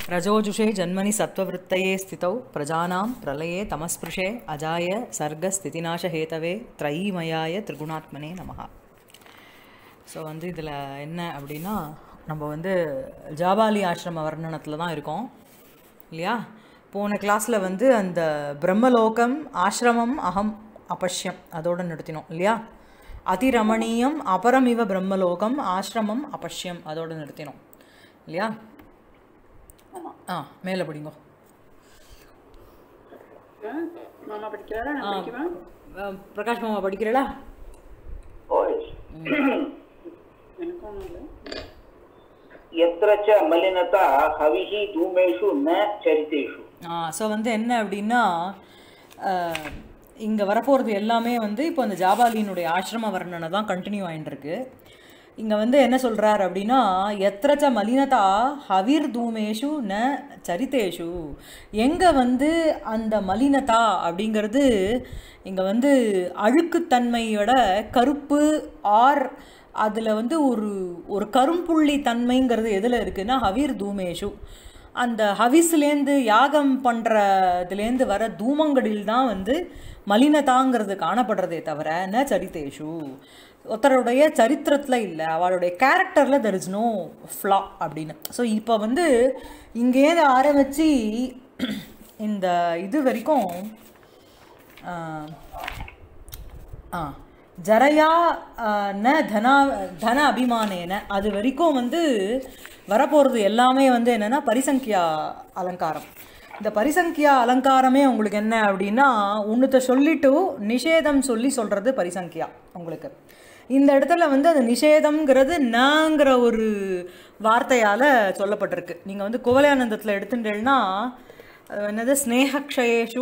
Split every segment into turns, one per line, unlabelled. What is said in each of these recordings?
रजोजुषे जन्मनि सत्त्ववृत्तये स्थितौ प्रजानां प्रलये तमस्पृशे अजाय सर्गस्थितिनाशहेतवे त्रयीमयाय त्रिगुणात्मने நமஹ ஸோ வந்து இதில் என்ன அப்படின்னா நம்ம வந்து ஜாபாலி ஆசிரம வர்ணனத்தில் தான் இருக்கோம் இல்லையா போன கிளாஸில் வந்து அந்த பிரம்மலோகம் ஆசிரமம் அகம் அபஷ்யம் அதோட நிறுத்தினோம் இல்லையா அதிரமணீயம் அபரமிவ பிரம்மலோகம் ஆசிரமம் அபஷ்யம் அதோட நிறுத்தினோம் இல்லையா ஆ மேலே படிங்கோ
மாமா படிக்கிறாரா நான் படிக்கவா
அஹ், பிரகாஷ் மாமா படிக்கிறீங்களா
எனக்கும் ஒன்றும் இல்லை
यत्र च मलिनता हविः धूमेषु न चरितेषु
ஸோ வந்து என்ன அப்படின்னா இங்கே வரப்போகிறது எல்லாமே வந்து இப்போ அந்த ஜாபாலியினுடைய ஆசிரம வர்ணனை தான் கண்டினியூ ஆயிட்டு இருக்கு இங்கே வந்து என்ன சொல்கிறார் அப்படின்னா எத்திரச்ச மலினதா ஹவிர் தூமேஷு ந சரித்தேஷு எங்கே வந்து அந்த மலினதா அப்படிங்கிறது இங்கே வந்து அழுக்குத்தன்மையோட கருப்பு ஆர் அதில் வந்து ஒரு ஒரு கரும்புள்ளி தன்மைங்கிறது எதில் இருக்குன்னா ஹவிர் தூமேஷு அந்த ஹவிஸ்லேருந்து யாகம் பண்ணுறதுலேருந்து வர தூமங்களில் தான் வந்து மலினதாங்கிறது காணப்படுறதே தவிர ந சரித்தேஷு ஒருத்தருடைய சரித்திரத்தில் இல்லை அவளுடைய கேரக்டரில் தெர் இஸ் நோ ஃப்ளா அப்படின்னு ஸோ இப்போ வந்து இங்கேருந்து ஆரம்பித்து இந்த இது வரைக்கும் ஆஹ், ஆ ஜரையா ஆ, ந தனா தன அபிமானேன அது வரைக்கும் வந்து வரப்போகிறது எல்லாமே வந்து என்னென்னா பரிசங்கியா அலங்காரம் இந்த பரிசங்கியா அலங்காரமே உங்களுக்கு என்ன அப்படின்னா ஒன்றுத்த சொல்லிட்டு நிஷேதம் சொல்லி சொல்கிறது பரிசங்கியா உங்களுக்கு இந்த இடத்துல வந்து அது நிஷேதம்ங்கிறது நங்கிற ஒரு வார்த்தையால் சொல்லப்பட்டிருக்கு நீங்கள் வந்து குவலயானந்தத்தில் எடுத்துட்டேன்னா அது என்னது ஸ்னேகக்ஷயேஷு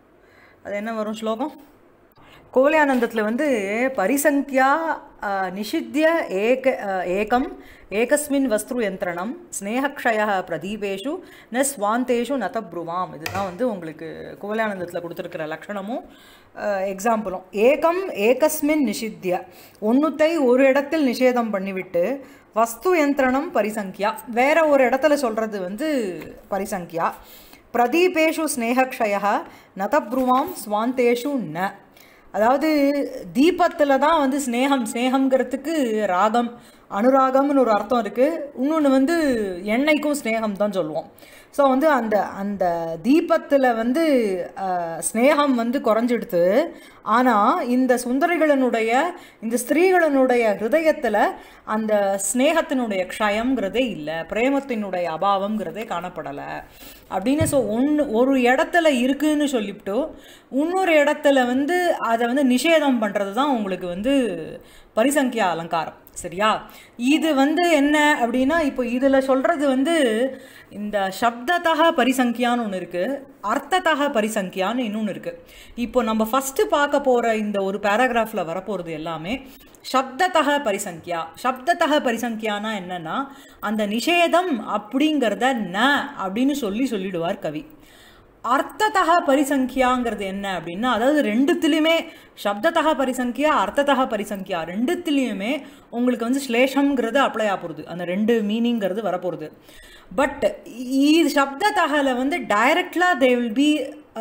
அது என்ன வரும் ஸ்லோகம் கோவலியானந்தத்தில் வந்து பரிசங்கியா அஹ், நிஷித்திய ஏக அஹ், ஏகம் ஏகஸ்மின் வஸ்து யந்திரணம் ஸ்னேகக்ஷய பிரதீபேஷு ந ஸ்வாந்தேஷு நதப்ருவாம் இதுதான் வந்து உங்களுக்கு கோவலியானந்தத்தில் கொடுத்துருக்கிற லக்ஷணமும் எக்ஸாம்பிளும் ஏகம் ஏகஸ்மின் நிஷித்திய ஒன்றுத்தை ஒரு இடத்தில் நிஷேதம் பண்ணிவிட்டு வஸ்து யந்திரணம் பரிசங்கியா வேற ஒரு இடத்துல சொல்கிறது வந்து பரிசங்கியா பிரதீபேஷு ஸ்னேகக்ஷய நதப்ருவாம் ஸ்வாந்தேஷு ந அதாவது தீபத்தில் தான் வந்து ஸ்னேகம் ஸ்னேகம்ங்கிறதுக்கு ராகம் அனுராகம்னு ஒரு அர்த்தம் இருக்குது இன்னொன்று வந்து எண்ணெய்க்கும் ஸ்னேகம் தான் சொல்லுவோம் ஸோ வந்து அந்த அந்த தீபத்தில் வந்து அஹ், ஸ்னேகம் வந்து குறைஞ்சிடுத்து ஆனால் இந்த சுந்தரிகளினுடைய இந்த ஸ்திரீகளினுடைய ஹிருதயத்தில் அந்த ஸ்னேகத்தினுடைய க்ஷயம்ங்கிறதே இல்லை பிரேமத்தினுடைய அபாவம்ங்கிறதே காணப்படலை அப்படின்னு ஸோ ஒன்று ஒரு இடத்துல இருக்குன்னு சொல்லிவிட்டு இன்னொரு இடத்துல வந்து அதை வந்து நிஷேதம் பண்ணுறது தான் உங்களுக்கு வந்து பரிசங்கியா அலங்காரம் சரியா இது வந்து என்ன அப்படின்னா இப்போ இதில் சொல்கிறது வந்து இந்த சப்தத்தக பரிசங்கியான்னு ஒன்று இருக்குது அர்த்தத்தக பரிசங்கியான்னு இன்னொன்று இருக்குது இப்போ நம்ம ஃபஸ்ட்டு பார்க்க போகிற இந்த ஒரு பேராகிராஃபில் வரப்போகிறது எல்லாமே சப்தத்தக பரிசங்கியா சப்தத்தக பரிசங்கியானா என்னன்னா அந்த நிஷேதம் அப்படிங்கிறத ந அப்படின்னு சொல்லி சொல்லிடுவார் கவி அர்த்தத்தக பரிசங்கியாங்கிறது என்ன அப்படின்னா அதாவது ரெண்டுத்துலேயுமே சப்தத்தக பரிசங்கியா அர்த்தத்தக பரிசங்கியா ரெண்டுத்துலேயுமே உங்களுக்கு வந்து ஸ்லேஷம்ங்கிறது அப்ளை ஆக போகிறது அந்த ரெண்டு மீனிங்கிறது வரப்போகிறது பட் இது சப்தத்தகல வந்து டைரக்ட்லாக தே வில் பி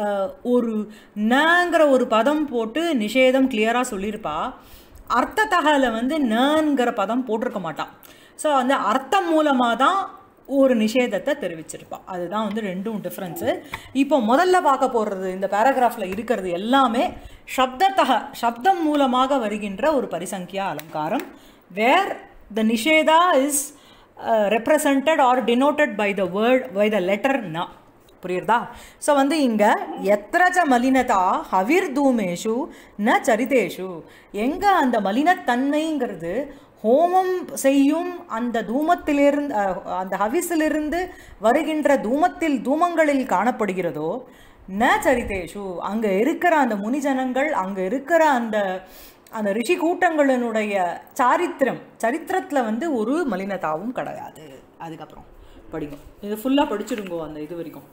ஒரு நங்கிற ஒரு பதம் போட்டு நிஷேதம் கிளியராக சொல்லியிருப்பா அர்த்தத்தகல வந்து நங்கிற பதம் போட்டிருக்க மாட்டான் ஸோ அந்த அர்த்தம் மூலமாக தான் ஒரு நிஷேதத்தை தெரிவிச்சிருப்பா அதுதான் வந்து ரெண்டும் டிஃப்ரென்ஸு இப்போ முதல்ல பார்க்க போகிறது இந்த பேராகிராஃபில் இருக்கிறது எல்லாமே சப்தத்தக சப்தம் மூலமாக வருகின்ற ஒரு பரிசங்கியா அலங்காரம் வேர் த நிஷேதா is represented or denoted by the word by the letter ந புரியுறதா ஸோ வந்து இங்கே எத்திரச்ச மலினதா ஹவிர் தூமேஷு ந சரிதேஷு எங்கே அந்த மலினத்தன்மைங்கிறது ஹோமம் செய்யும் அந்த தூமத்திலிருந்து அஹ், அந்த ஹவிஸிலிருந்து வருகின்ற தூமத்தில் தூமங்களில் காணப்படுகிறதோ ந சரிதேஷு அங்கே இருக்கிற அந்த முனிஜனங்கள் அங்கே இருக்கிற அந்த அந்த ரிஷி கூட்டங்களினுடைய சாரித்திரம் சரித்திரத்தில் வந்து ஒரு மலினதாவும் கிடையாது அதுக்கப்புறம் படிங்க இது ஃபுல்லாக படிச்சிருங்கோ அந்த இது வரைக்கும்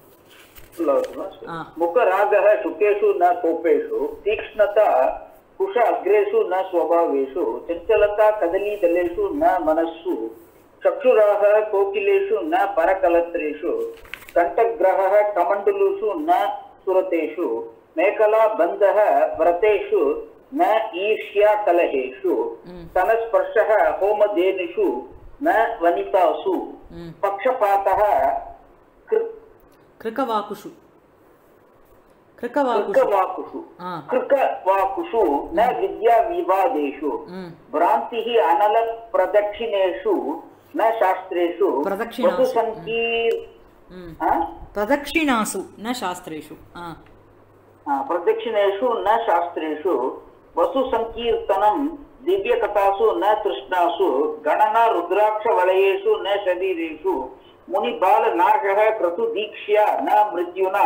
ஆ.
मुखरागः शुकेषु न कोपेषु तीक्ष्णता कुश अग्रेषु न स्वभावेषु चञ्चलता कदलीदलेषु न मनस्सु चक्षुराः कोकिलेषु न परकलत्रेषु कण्ठग्रहः कमण्डलुषु न सुरतेषु मेखला बन्धः व्रतेषु न ईर्ष्या कलहेषु स्तनस्पर्शः होमधेनुषु न वनितासु पक्षपातः कृ-
கிருக்கவாக்குஷு கிருக்கவாக்குஷு
कृकवाकुषु
ஆ
कृकवाकुषु न विद्याविवादेषु
ம்
भ्रान्तिः अनलप्रदक्षिणेषु न शास्त्रेषु
प्रदक्षिणासु।
वसुसङ्कीर्
ம்
हा?
பிரதக்ஷிணாசு ந சாஸ்திரேஷு ஆ
हा, प्रदक्षिणेषु न शास्त्रेषु वसुसङ्कीर्तनं दिव्यकथासु न तृष्णासु गणना रुद्राक्षवलयेषु न शरीरेषु मुनिबालनाशः क्रतुदीक्ष्या न मृत्युना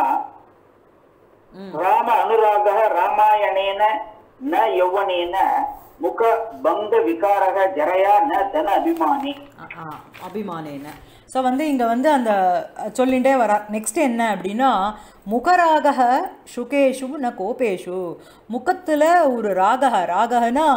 राम अनुरागः रामायणेन न यौवनेन मुखभङ्गविकारः जरया न धन अभिमाने
ஆ, ஆ, அபிமானேன ஸோ வந்து இங்கே வந்து அந்த அஹ், சொல்லிகிட்டே வர நெக்ஸ்ட் என்ன அப்படின்னா முகராகக சுகேஷு ந கோபேஷு முகத்தில் ஒரு ராகக ராகனா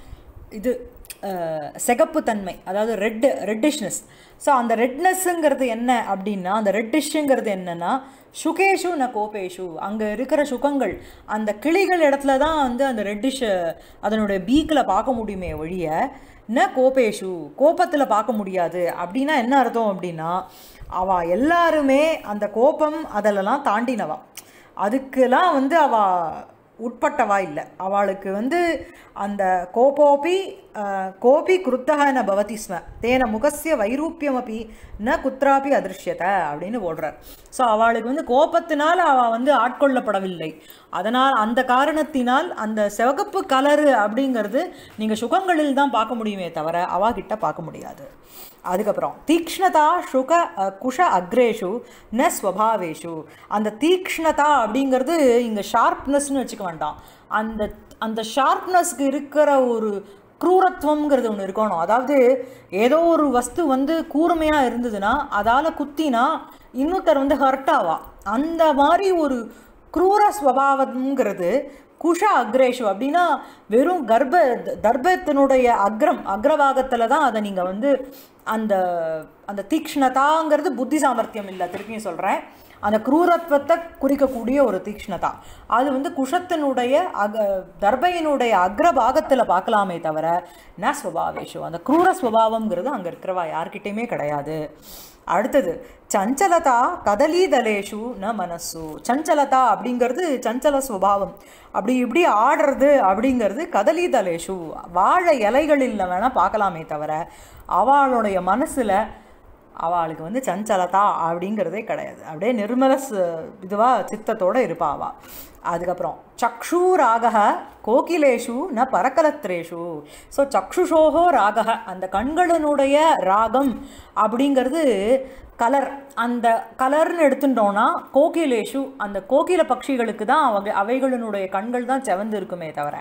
இது அஹ், சிகப்பு தன்மை அதாவது ரெட் ரெட்டிஷ்னஸ் ஸோ அந்த ரெட்னஸ்ஸுங்கிறது என்ன அப்படின்னா அந்த ரெட்டிஷ்ங்கிறது என்னன்னா சுகேஷு ந கோபேஷு அங்கே இருக்கிற சுகங்கள் அந்த கிளிகள் இடத்துல தான் வந்து அந்த ரெட்டிஷ் அதனுடைய பீக்கில் பார்க்க முடியுமே ஒழிய ந கோபேஷு கோபத்தில் பார்க்க முடியாது அப்படின்னா என்ன அர்த்தம் அப்படின்னா அவ எல்லாருமே அந்த கோபம் அதிலெல்லாம் தாண்டினவா அதுக்கெல்லாம் வந்து அவ உட்பட்டவா இல்லை அவளுக்கு வந்து அந்த கோபோபி அஹ், கோபி கிருத்தக ந பவதி ஸ்ம தேன முகசிய வைரூப்பியமபி ந குத்ராபி அதிருஷ்யத அப்படின்னு போடுறார் ஸோ அவளுக்கு வந்து கோபத்தினால் அவள் வந்து ஆட்கொள்ளப்படவில்லை அதனால் அந்த காரணத்தினால் அந்த சிவகப்பு கலரு அப்படிங்கிறது நீங்கள் சுகங்களில் தான் பார்க்க முடியுமே தவிர அவாகிட்ட பார்க்க முடியாது அதுக்கப்புறம் தீக்ஷ்ணதா சுக அஹ், குஷ அக்ரேஷு ந ஸ்வபாவேஷு அந்த தீக்ஷ்ணதா அப்படிங்கிறது இங்கே ஷார்ப்னஸ்னு வச்சுக்க வேண்டாம் அந்த அந்த ஷார்ப்னஸ்க்கு இருக்கிற ஒரு க்ரூரத்துவம்ங்கிறது ஒன்று இருக்கணும் அதாவது ஏதோ ஒரு வஸ்து வந்து கூர்மையாக இருந்ததுன்னா அதால் குத்தினா இன்னொருத்தர் வந்து ஹர்ட் ஆவா அந்த மாதிரி ஒரு க்ரூர ஸ்வபாவம்ங்கிறது குஷ அக்ரேஷு அப்படின்னா வெறும் கர்ப்ப தர்ப்பத்தினுடைய அக்ரம் அக்ரபாகத்தில் தான் அதை நீங்கள் வந்து அந்த அந்த தீக்ஷ்ணதாங்கிறது புத்தி சாமர்த்தியம் இல்லை திருப்பியும் சொல்கிறேன் அந்த குரூரத்துவத்தை குறிக்கக்கூடிய ஒரு தீக்ஷ்ணதா அது வந்து குஷத்தினுடைய அக தர்பையினுடைய அக்ரபாகத்தில் பார்க்கலாமே தவிர ந ஸ்வபாவேஷு அந்த குரூர ஸ்வபாவம்ங்கிறது அங்கே இருக்கிறவா யார்கிட்டயுமே கிடையாது அடுத்தது சஞ்சலதா கதலீதலேஷு ந மனசு சஞ்சலதா அப்படிங்கிறது சஞ்சல ஸ்வபாவம் அப்படி இப்படி ஆடுறது அப்படிங்கிறது கதலீதலேஷு வாழை இலைகளில் வேணால் பார்க்கலாமே தவிர அவளுடைய மனசில் அவளுக்கு வந்து சஞ்சலதா அப்படிங்கிறதே கிடையாது அப்படியே நிர்மல இதுவாக சித்தத்தோடு இருப்பா அவா அதுக்கப்புறம் சக்ஷு ராகக கோகிலேஷு ந பரக்கலத்ரேஷு ஸோ சக்ஷுஷோகோ ராகக அந்த கண்களினுடைய ராகம் அப்படிங்கிறது கலர் அந்த கலர்னு எடுத்துட்டோன்னா கோகிலேஷு அந்த கோகில பட்சிகளுக்கு தான் அவங்க அவைகளினுடைய கண்கள் தான் செவந்து இருக்குமே தவிர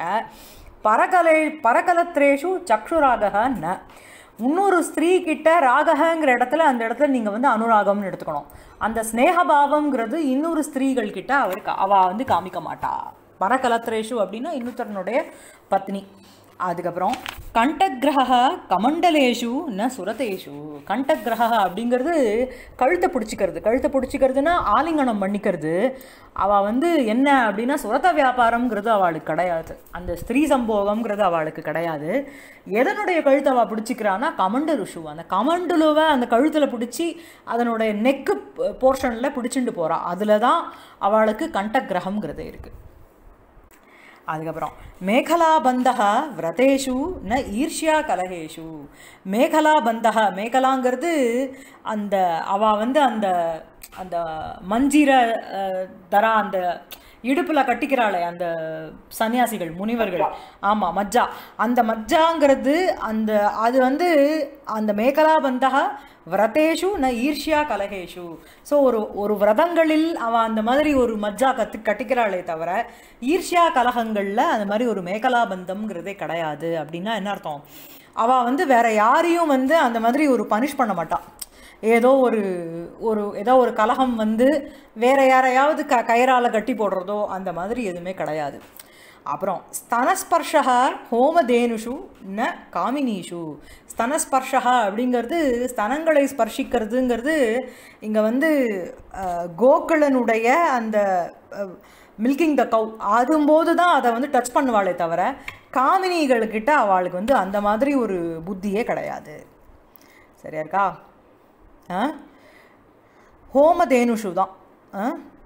பரகலை பரகலத்ரேஷு சக்ஷுராகக ந இன்னொரு ஸ்திரீ கிட்ட ராகங்கிற இடத்துல அந்த இடத்துல நீங்கள் வந்து அனுராகம்னு எடுத்துக்கணும் அந்த ஸ்னேகபாவம்ங்கிறது இன்னொரு ஸ்திரீகள் கிட்ட அவருக்கு அவ வந்து காமிக்க மாட்டா பரகலத்ரேஷு அப்படின்னா இன்னொருத்தரனுடைய பத்னி அதுக்கப்புறம் கண்டகிரக கமண்டலேஷு ந சுரதேஷு கண்டகிரக அப்படிங்கிறது கழுத்தை பிடிச்சிக்கிறது கழுத்தை பிடிச்சிக்கிறதுனா ஆலிங்கனம் பண்ணிக்கிறது அவள் வந்து என்ன அப்படின்னா சுரத வியாபாரம்ங்கிறது அவளுக்கு கிடையாது அந்த ஸ்திரீ சம்போகம்ங்கிறது அவளுக்கு கிடையாது எதனுடைய கழுத்தை அவள் பிடிச்சிக்கிறான்னா கமண்டலுஷு அந்த கமண்டலுவை அந்த கழுத்தில் பிடிச்சி அதனுடைய நெக்கு போர்ஷனில் பிடிச்சிட்டு போகிறா அதில் தான் அவளுக்கு கண்டகிரகம்ங்கிறது இருக்குது அதுக்கப்புறம் மேகலாபந்தக விரதேஷு ந ஈர்ஷ்யா கலகேஷு மேகலாபந்தக மேகலாங்கிறது அந்த அவ வந்து அந்த அந்த மஞ்சிர அஹ், தரா அந்த இடுப்பில் கட்டிக்கிறாளே அந்த சன்னியாசிகள் முனிவர்கள் ஆமாம் மஜ்ஜா அந்த மஜ்ஜாங்கிறது அந்த அது வந்து அந்த மேகலாபந்தக விரதேஷு ந ஈர்ஷ்யா கலகேஷு ஸோ ஒரு ஒரு விரதங்களில் அவன் அந்த மாதிரி ஒரு மஜ்ஜா கத்து கட்டிக்கிறாளே தவிர ஈர்ஷ்யா கலகங்களில் அந்த மாதிரி ஒரு மேகலாபந்தம்ங்கிறதே கிடையாது அப்படின்னா என்ன அர்த்தம் அவள் வந்து வேற யாரையும் வந்து அந்த மாதிரி ஒரு பனிஷ் பண்ண மாட்டான் ஏதோ ஒரு ஒரு ஏதோ ஒரு கலகம் வந்து வேற யாரையாவது க கயிறால் கட்டி போடுறதோ அந்த மாதிரி எதுவுமே கிடையாது அப்புறம் ஸ்தனஸ்பர்ஷா ஹோமதேனுஷு ந காமினீஷு ஸ்தனஸ்பர்ஷா அப்படிங்கிறது ஸ்தனங்களை ஸ்பர்ஷிக்கிறதுங்கிறது இங்கே வந்து அஹ், கோகுலனுடைய அந்த மில்கிங் த கவ் அதும்போது தான் அதை வந்து டச் பண்ணுவாளே தவிர காமினிகள்கிட்ட அவளுக்கு வந்து அந்த மாதிரி ஒரு புத்தியே கிடையாது சரியா இருக்கா ஆ ஹோமதேனுஷு தான் ஆ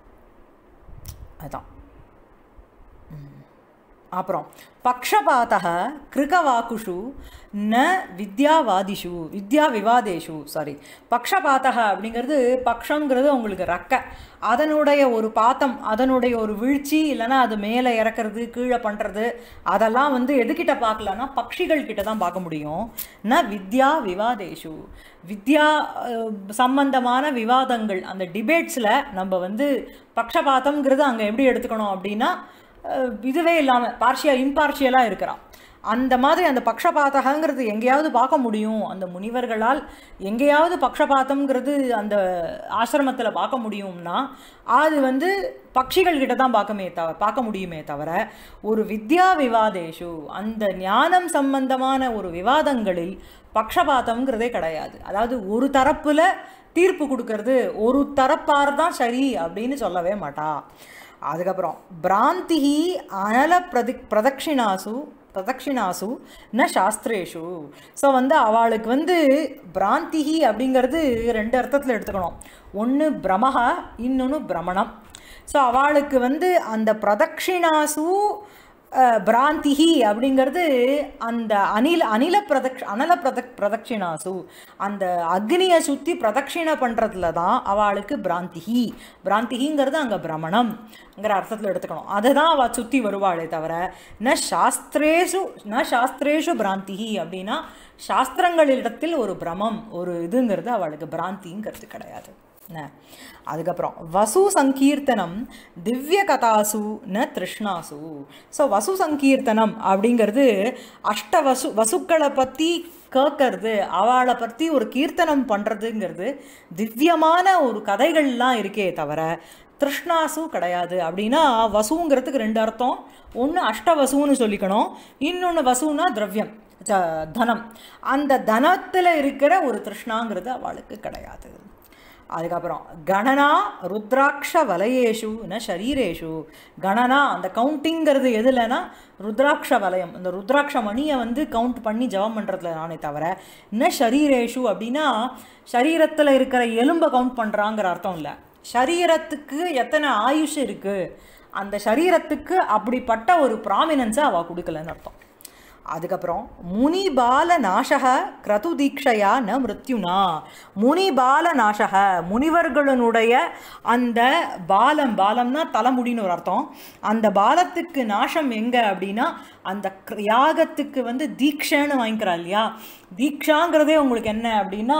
அதான் அப்புறம் பக்ஷபாத்தக கிருகவாக்குஷு ந வித்யாவாதிஷு வித்யா விவாதேஷு சாரி பக்ஷபாத்தக அப்படிங்கிறது பக்ஷங்கிறது உங்களுக்கு ரக்க அதனுடைய ஒரு பாத்தம் அதனுடைய ஒரு வீழ்ச்சி இல்லைன்னா அது மேலே இறக்குறது கீழே பண்ணுறது அதெல்லாம் வந்து எதுக்கிட்ட பார்க்கலன்னா பக்ஷிகள் கிட்ட தான் பார்க்க முடியும் ந வித்யா விவாதேஷு வித்யா அஹ், சம்பந்தமான விவாதங்கள் அந்த டிபேட்ஸில் நம்ம வந்து பக்ஷபாத்தம்ங்கிறது அங்கே எப்படி எடுத்துக்கணும் அப்படின்னா அஹ், இதுவே இல்லாமல் பார்ஷியா இம்பார்ஷியலாக இருக்கிறான் அந்த மாதிரி அந்த பக்ஷபாத்தகங்கிறது எங்கேயாவது பார்க்க முடியும் அந்த முனிவர்களால் எங்கேயாவது பக்ஷபாத்தம்ங்கிறது அந்த ஆசிரமத்தில் பார்க்க முடியும்னா அது வந்து பட்சிகள் கிட்ட தான் பார்க்கமே தவிர பார்க்க முடியுமே தவிர ஒரு வித்யா விவாதேஷு அந்த ஞானம் சம்பந்தமான ஒரு விவாதங்களில் பக்ஷபாத்தம்ங்கிறதே கிடையாது அதாவது ஒரு தரப்புல தீர்ப்பு கொடுக்கறது ஒரு தரப்பார் தான் சரி அப்படின்னு சொல்லவே மாட்டா அதுக்கப்புறம் பிராந்திஹி அனல பிரதி பிரதக்ஷிணாசு பிரதக்ஷிணாசு ந சாஸ்திரேஷு ஸோ வந்து அவளுக்கு வந்து பிராந்திஹி அப்படிங்கிறது ரெண்டு அர்த்தத்தில் எடுத்துக்கணும் ஒன்று பிரமஹா இன்னொன்று பிரமணம் ஸோ அவளுக்கு வந்து அந்த பிரதக்ஷிணாசு அஹ், பிராந்திஹி அப்படிங்கிறது அந்த அனில அனில பிரதக்ஷ அனல பிரதக் பிரதக்ஷிணாசு அந்த அக்னியை சுற்றி பிரதக்ஷிணை பண்ணுறதுல தான் அவளுக்கு பிராந்திஹி பிராந்திஹிங்கிறது அங்கே பிரமணம்ங்கிற அர்த்தத்தில் எடுத்துக்கணும் அதை தான் அவள் சுற்றி வருவாளே தவிர ந சாஸ்திரேஷு ந சாஸ்திரேஷு பிராந்திஹி அப்படின்னா சாஸ்திரங்களிடத்தில் ஒரு பிரமம் ஒரு இதுங்கிறது அவளுக்கு பிராந்திங்கிறது கிடையாது என்ன அதுக்கப்புறம் வசு சங்கீர்த்தனம் திவ்ய கதாசு ந திருஷ்ணாசு ஸோ வசு சங்கீர்த்தனம் அப்படிங்கிறது அஷ்ட வசு வசுக்களை பற்றி கேட்கறது அவளை பற்றி ஒரு கீர்த்தனம் பண்ணுறதுங்கிறது திவ்யமான ஒரு கதைகள்லாம் இருக்கே தவிர திருஷ்ணாசு கிடையாது அப்படின்னா வசுங்கிறதுக்கு ரெண்டு அர்த்தம் ஒன்று அஷ்டவசுன்னு சொல்லிக்கணும் இன்னொன்று வசுன்னா திரவியம் ச- தனம் அந்த தனத்தில் இருக்கிற ஒரு திருஷ்ணாங்கிறது அவளுக்கு கிடையாது அதுக்கப்புறம் கணனா ருத்ராட்ச வலயேஷு ந ஷரீரேஷு கணனா அந்த கவுண்டிங்கிறது எதுலனா ருத்ராட்ச வலயம் இந்த ருத்ராட்ச மணியை வந்து கவுண்ட் பண்ணி ஜெபம் பண்ணுறதுல நானே தவிர ந ஷரீரேஷு அப்படின்னா சரீரத்தில் இருக்கிற எலும்பை கவுண்ட் பண்ணுறாங்கிற அர்த்தம் இல்லை சரீரத்துக்கு எத்தனை ஆயுஷ் இருக்குது அந்த சரீரத்துக்கு அப்படிப்பட்ட ஒரு ப்ராமினன்ஸை அவள் கொடுக்கலன்னு அர்த்தம் அதுக்கப்புறம் முனிபால நாசக கிரது தீக்ஷையா ந மிருத்யுனா முனிபால நாசக முனிவர்களுடைய அந்த பாலம் பாலம்னா தலைமுடின்னு ஒரு அர்த்தம் அந்த பாலத்துக்கு நாசம் எங்க அப்படின்னா அந்த க்ர- யாகத்துக்கு வந்து தீக்ஷன்னு வாங்கிக்கிறா இல்லையா தீக்ஷாங்கிறதே உங்களுக்கு என்ன அப்படின்னா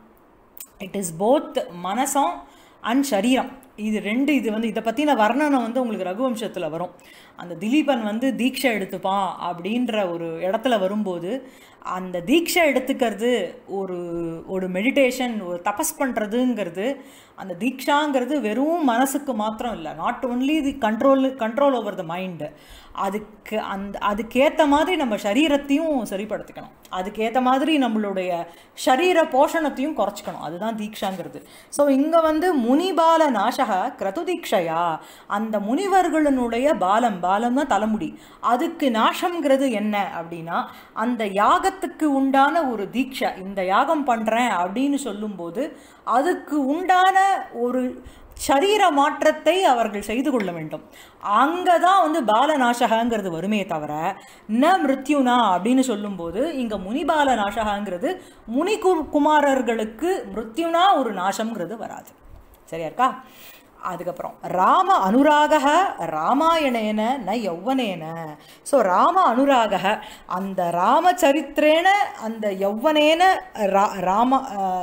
இட் இஸ் போத் மனசம் அண்ட் சரீரம் இது ரெண்டு இது வந்து இதை பற்றின வர்ணனை வந்து உங்களுக்கு ரகுவம்சத்தில் வரும் அந்த திலீபன் வந்து தீட்சை எடுத்துப்பான் அப்படின்ற ஒரு இடத்துல வரும்போது அந்த தீட்சை எடுத்துக்கிறது ஒரு ஒரு மெடிடேஷன் ஒரு தபஸ் பண்ணுறதுங்கிறது அந்த தீக்ஷாங்கிறது வெறும் மனசுக்கு மாத்திரம் இல்லை not only the control control over the mind அதுக்கு அந்த அதுக்கேற்ற மாதிரி நம்ம சரீரத்தையும் சரிப்படுத்திக்கணும் அதுக்கேற்ற மாதிரி நம்மளுடைய சரீர போஷணத்தையும் குறைச்சிக்கணும் அதுதான் தீக்ஷாங்கிறது ஸோ இங்கே வந்து முனிபால நாசக கிரது தீக்ஷையா அந்த முனிவர்களுடைய பாலம் பாலம்னா தலைமுடி அதுக்கு நாசம்ங்கிறது என்ன அப்படின்னா அந்த யாகத்துக்கு உண்டான ஒரு தீட்சை இந்த யாகம் பண்ணுறேன் அப்படின்னு சொல்லும்போது அதுக்கு உண்டான ஒரு சரீர மாற்றத்தை அவர்கள் செய்து கொள்ள வேண்டும் அங்கே தான் வந்து பாலநாசகங்கிறது வருமே தவிர ந மிருத்யுனா அப்படின்னு சொல்லும்போது இங்கே முனிபால நாசகங்கிறது முனி கு- குமாரர்களுக்கு மிருத்யுனா ஒரு நாசம்ங்கிறது வராது சரியா இருக்கா அதுக்கப்புறம் ராம அனுராக ராமாயணேன ந யௌவனேன ஸோ ராம அனுராக அந்த ராமச்சரித்திரேன அந்த யௌவனேன ரா ராம அஹ்,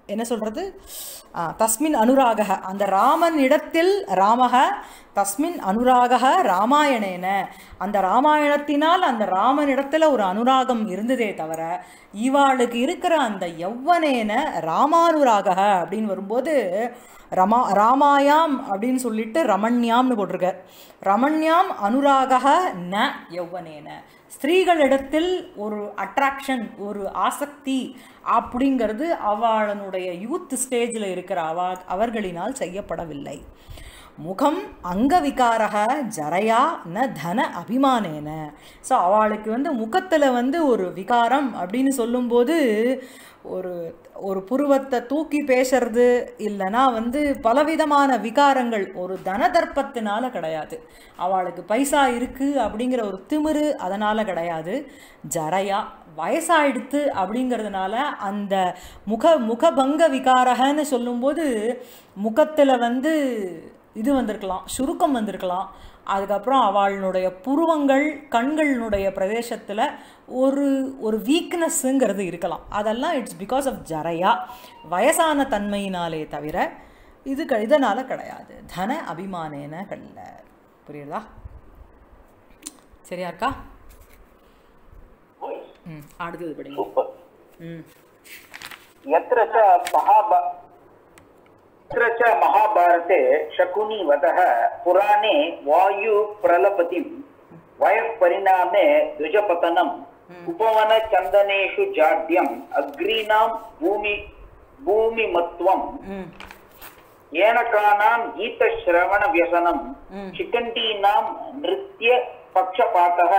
என்ன சொல்கிறது தஸ்மின் அனுராக அந்த ராமன் இடத்தில் ராமக தஸ்மின் அனுராக ராமாயணேன அந்த ராமாயணத்தினால் அந்த ராமனிடத்தில் ஒரு அனுராகம் இருந்ததே தவிர இவாளுக்கு இருக்கிற அந்த யௌவனேன ராமானுராக அப்படின்னு வரும்போது ரமா ராமாயாம் அப்படின்னு சொல்லிட்டு ரமண்யாம்னு போட்டிருக்கார் ரமண்யாம் அனுராக ந யௌவனேன ஸ்திரீகளிடத்தில் ஒரு அட்ராக்ஷன் ஒரு ஆசக்தி அப்படிங்கிறது அவளுடைய யூத் ஸ்டேஜில் இருக்கிற அவ அவர்களினால் செய்யப்படவில்லை முகம் அங்கவிகாரக ஜரையா ந தன அபிமானேன ஸோ அவளுக்கு வந்து முகத்தில் வந்து ஒரு விகாரம் அப்படின்னு சொல்லும்போது ஒரு ஒரு புருவத்தை தூக்கி பேசுறது இல்லைன்னா வந்து பலவிதமான விகாரங்கள் ஒரு தனதர்ப்பத்தினால கிடையாது அவளுக்கு பைசா இருக்குது அப்படிங்கிற ஒரு திமிரு அதனால் கிடையாது ஜரையா வயசாயிடுத்து அப்படிங்கிறதுனால அந்த முக முகபங்க விகாரகன்னு சொல்லும்போது முகத்தில் வந்து இது வந்திருக்கலாம் சுருக்கம் வந்திருக்கலாம் அதுக்கப்புறம் அவளுடைய புருவங்கள் கண்களினுடைய பிரதேசத்தில் ஒரு ஒரு வீக்னஸ்ஸுங்கிறது இருக்கலாம் அதெல்லாம் இட்ஸ் பிகாஸ் ஆஃப் ஜரையா வயசான தன்மையினாலே தவிர இது க இதனால் கிடையாது தன அபிமானேன கல்ல புரியுதா சரியா இருக்கா ம் அடுத்தது படிங்க
சூப்பர்
ம்
यत्र च महाभा यत्र च महाभारते शकुनी वधः पुराणे वायुप्रलपतिं वयः परिणामे द्विजपतनम् उपवनचन्दनेषु जाड्यम् अग्रीणां भूमि भूमिमत्वम्
ம்
येनकानां गीतश्रवणव्यसनं
Mm.
शिखण्डीनां नृत्यपक्षपातः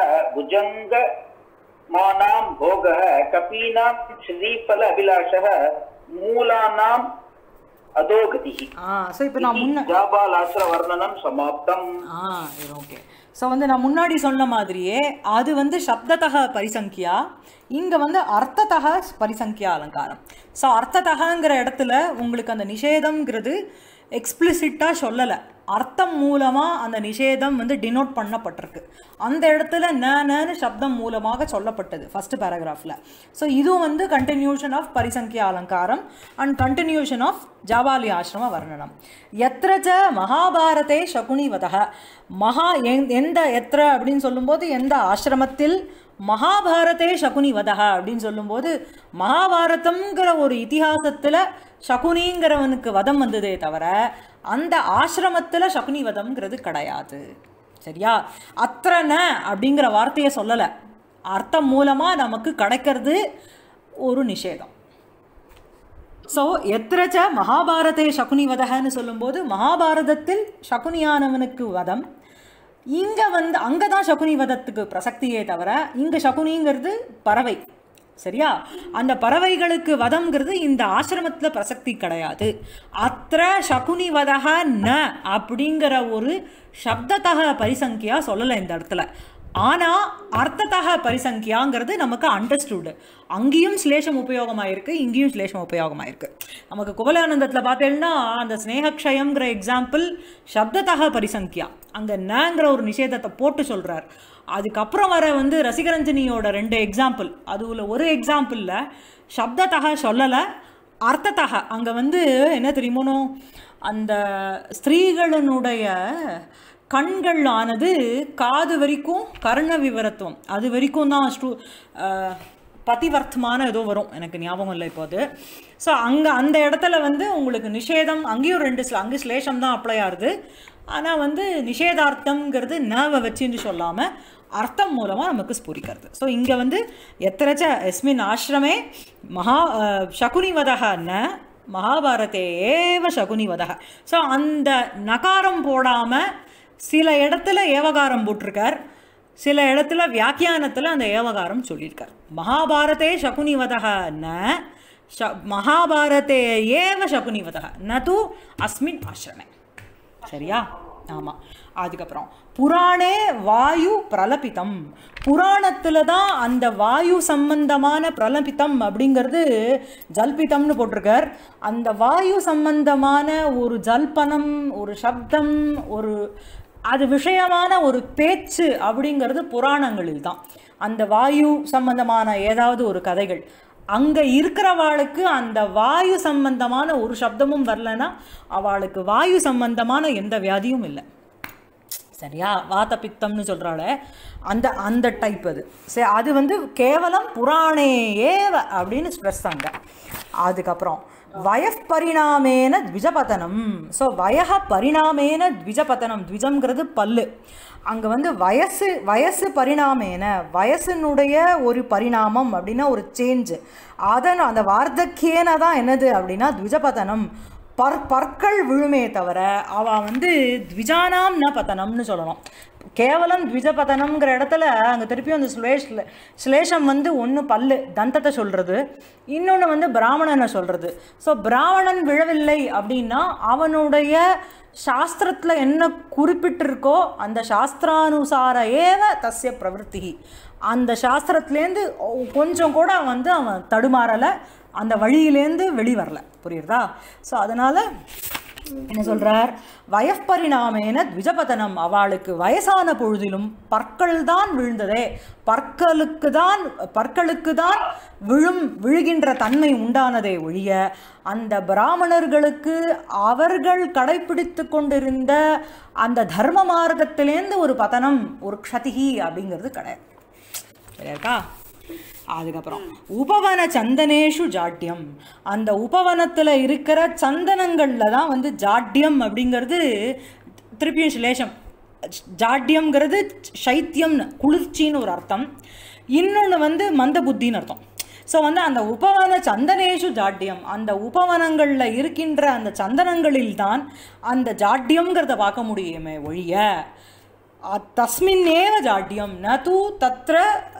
भुजङ्गमानां भोगः कपीनां श्रीफल अभिलाषः मूलानाम् अधोगतिः
ஆ ஸோ இப்போ நான் முன்ன
जाबालाश्रवर्णनं समाप्तम्
ஆ இது ஓகே ஸோ வந்து நான் முன்னாடி சொன்ன மாதிரியே அது வந்து சப்தத்தக பரிசங்கியா இங்கே வந்து அர்த்தத்தக பரிசங்கியா அலங்காரம் ஸோ அர்த்தத்தகங்கிற இடத்துல உங்களுக்கு அந்த நிஷேதம்ங்கிறது எக்ஸ்பிளிசிட்டாக சொல்லலை அர்த்தம் மூலமாக அந்த நிஷேதம் வந்து டினோட் பண்ணப்பட்டிருக்கு அந்த இடத்துல நன்னு சப்தம் மூலமாக சொல்லப்பட்டது ஃபர்ஸ்ட் பேராகிராஃபில் ஸோ இதுவும் வந்து கண்டினியூஷன் ஆஃப் பரிசங்கியா அலங்காரம் அண்ட் கண்டினியூஷன் ஆஃப் ஜாபாலி ஆசிரம வர்ணனம் எத்திர ச மகாபாரதே சகுனிவதக மகா எந்- எந்த எத்திர அப்படின்னு சொல்லும்போது எந்த ஆசிரமத்தில் மகாபாரதே சகுனிவதக அப்படின்னு சொல்லும்போது மகாபாரதம்ங்கிற ஒரு இதிகாசத்தில் சகுனிங்கிறவனுக்கு வதம் வந்ததே தவிர அந்த ஆசிரமத்தில் சகுனி வதம்ங்கிறது கிடையாது சரியா அத்திரன அப்படிங்கிற வார்த்தையை சொல்லலை அர்த்தம் மூலமாக நமக்கு கிடைக்கிறது ஒரு நிஷேதம் ஸோ எத்திரச்ச மகாபாரதே சகுனி வதகன்னு சொல்லும்போது மகாபாரதத்தில் சகுனியானவனுக்கு வதம் இங்கே வந்து அங்கே தான் சகுனி வதத்துக்கு பிரசக்தியே தவிர இங்கே சகுனிங்கிறது பறவை சரியா அந்த பறவைகளுக்கு வதம்ங்கிறது இந்த ஆசிரமத்தில் பிரசக்தி கிடையாது அத்திர சகுனி வதக ந அப்படிங்கிற ஒரு சப்தத்தக பரிசங்கியா சொல்லலை இந்த இடத்துல ஆனால் அர்த்தத்தக பரிசங்கியாங்கிறது நமக்கு அண்டர்ஸ்டுடு அங்கேயும் ஸ்லேஷம் உபயோகமாயிருக்கு இங்கேயும் ஸ்லேஷம் உபயோகமாயிருக்கு நமக்கு குவலானந்தத்தில் பார்த்தேன்னா அந்த ஸ்னேகக்ஷயம்ங்கிற எக்ஸாம்பிள் சப்தத்தக பரிசங்கியா அங்கே நங்கிற ஒரு நிஷேதத்தை போட்டு சொல்கிறார் அதுக்கப்புறம் வர வந்து ரசிகரஞ்சனியோட ரெண்டு எக்ஸாம்பிள் அதுல ஒரு எக்ஸாம்பிளில் சப்தத்தக சொல்லலை அர்த்தத்தக அங்கே வந்து என்ன தெரியுமோனோ அந்த ஸ்திரீகளினுடைய கண்கள் ஆனது காது வரைக்கும் கர்ண விவரத்துவம் அது வரைக்கும் தான் ஸ்டூ அஹ், பதிவர்த்தமான ஏதோ வரும் எனக்கு ஞாபகம் இல்லை இப்போ அது ஸோ அங்கே அந்த இடத்துல வந்து உங்களுக்கு நிஷேதம் அங்கேயும் ரெண்டு ஸ்ல- அங்கே ஸ்லேஷம் தான் அப்ளை ஆகுது ஆனால் வந்து நிஷேதார்த்தம்ங்கிறது நவை வச்சுன்னு சொல்லாமல் அர்த்தம் மூலமாக நமக்கு ஸ்புரிக்கிறது ஸோ இங்கே வந்து எத்திரச்ச எஸ்மின் ஆசிரமே மகா அஹ், சகுனிவதக ந மகாபாரதே ஏவ சகுனிவதக ஸோ அந்த நகாரம் போடாமல் சில இடத்துல ஏவகாரம் போட்டிருக்கார் சில இடத்துல வியாக்கியானத்தில் அந்த ஏவகாரம் சொல்லியிருக்கார் மகாபாரதே சகுனிவதக ந ஷ மகாபாரதே ஏவ சகுனிவதக ந தூ அஸ்மின் ஆசிரமே சரியா ஆமாம் அதுக்கப்புறம் புராணே வாயு பிரலபிதம் புராணத்தில் தான் அந்த வாயு சம்பந்தமான பிரலபிதம் அப்படிங்கிறது ஜல்பிதம்னு போட்டிருக்கார் அந்த வாயு சம்பந்தமான ஒரு ஜல்பனம் ஒரு சப்தம் ஒரு அது விஷயமான ஒரு பேச்சு அப்படிங்கிறது புராணங்களில் தான் அந்த வாயு சம்பந்தமான ஏதாவது ஒரு கதைகள் அங்கே இருக்கிறவாளுக்கு அந்த வாயு சம்பந்தமான ஒரு சப்தமும் வரலன்னா அவளுக்கு வாயு சம்பந்தமான எந்த வியாதியும் இல்லை சரியா வாத பித்தம்னு சொல்கிறாள அந்த அந்த டைப் அது சரி அது வந்து கேவலம் புராணே ஏவ அப்படின்னு ஸ்ட்ரெஸ் அங்க அதுக்கப்புறம் வயப் பரிணாமேன த்விஜபதனம் ஸோ வயக பரிணாமேன த்விஜபதனம் த்விஜம்ங்கிறது பல்லு அங்கே வந்து வயசு வயசு பரிணாமேன வயசினுடைய ஒரு பரிணாமம் அப்படின்னா ஒரு சேஞ்சு அதன் அந்த வார்த்தக்கியேன தான் என்னது அப்படின்னா த்விஜபதனம் பற் பற்கள் விழுமே தவிர அவ வந்து த்விஜானாம் ந பதனம்னு சொல்லணும் கேவலம் த்விஜபதனம்ங்கிற இடத்துல அங்கே திருப்பியும் அந்த ஸ்லேஷ் ஸ்லேஷம் வந்து ஒன்று பல்லு தந்தத்தை சொல்கிறது இன்னொன்று வந்து பிராமணனை சொல்கிறது ஸோ பிராமணன் விழவில்லை அப்படின்னா அவனுடைய சாஸ்திரத்தில் என்ன குறிப்பிட்டிருக்கோ அந்த சாஸ்திரானுசார ஏவ தஸ்ய பிரவருத்தி அந்த சாஸ்திரத்துலேருந்து கொஞ்சம் கூட வந்து அவன் தடுமாறலை அந்த வழியிலேருந்து வெளி வரல புரியுறதா ஸோ அதனால் என்ன சொல்றார் வயப்பரிணாமேன த்விஜபதனம் அவளுக்கு வயசான பொழுதிலும் பற்கள் தான் விழுந்ததே பற்களுக்கு தான் பற்களுக்கு தான் விழும் விழுகின்ற தன்மை உண்டானதே ஒழிய அந்த பிராமணர்களுக்கு அவர்கள் கடைப்பிடித்து கொண்டிருந்த அந்த தர்ம மார்க்கத்திலேருந்து ஒரு பதனம் ஒரு க்ஷதிகி அப்படிங்கிறது கிடையாது சரியா இருக்கா அதுக்கப்புறம் உபவன சந்தனேஷு ஜாட்யம் அந்த உபவனத்தில் இருக்கிற சந்தனங்களில் தான் வந்து ஜாட்யம் அப்படிங்கிறது திருப்பியும் சிலேஷம் ஜாட்யம்ங்கிறது சைத்தியம்னு குளிர்ச்சின்னு ஒரு அர்த்தம் இன்னொன்று வந்து மந்த புத்தின்னு அர்த்தம் ஸோ வந்து அந்த உபவன சந்தனேஷு ஜாட்யம் அந்த உபவனங்களில் இருக்கின்ற அந்த சந்தனங்களில் தான் அந்த ஜாட்யம்ங்கிறத பார்க்க முடியுமே ஒழிய அ- தஸ்மின்னேவ ஜாட்யம் ந தூ தத்ர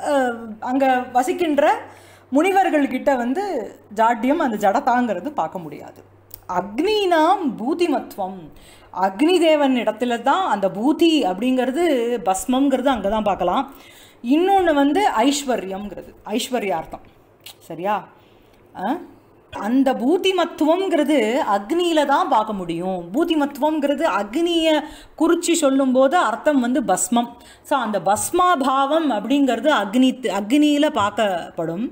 அங்கே வசிக்கின்ற முனிவர்கள்கிட்ட வந்து ஜாட்யம் அந்த ஜடதாங்கிறது பார்க்க முடியாது அக்னினாம் பூதிமத்துவம் அக்னி தேவன் இடத்துல தான் அந்த பூதி அப்படிங்கிறது பஸ்மம்ங்கிறது அங்கே தான் பார்க்கலாம் இன்னொன்று வந்து ஐஸ்வர்யம்ங்கிறது ஐஸ்வர்யார்த்தம் சரியா ஆ? அந்த பூதிமத்துவம்ங்கிறது அக்னியில தான் பார்க்க முடியும் பூதிமத்துவம்ங்கிறது அக்னியை குறிச்சி சொல்லும்போது அர்த்தம் வந்து பஸ்மம் ஸோ அந்த பஸ்மாபாவம் அப்படிங்கிறது அக்னி அக்னியில் பார்க்கப்படும்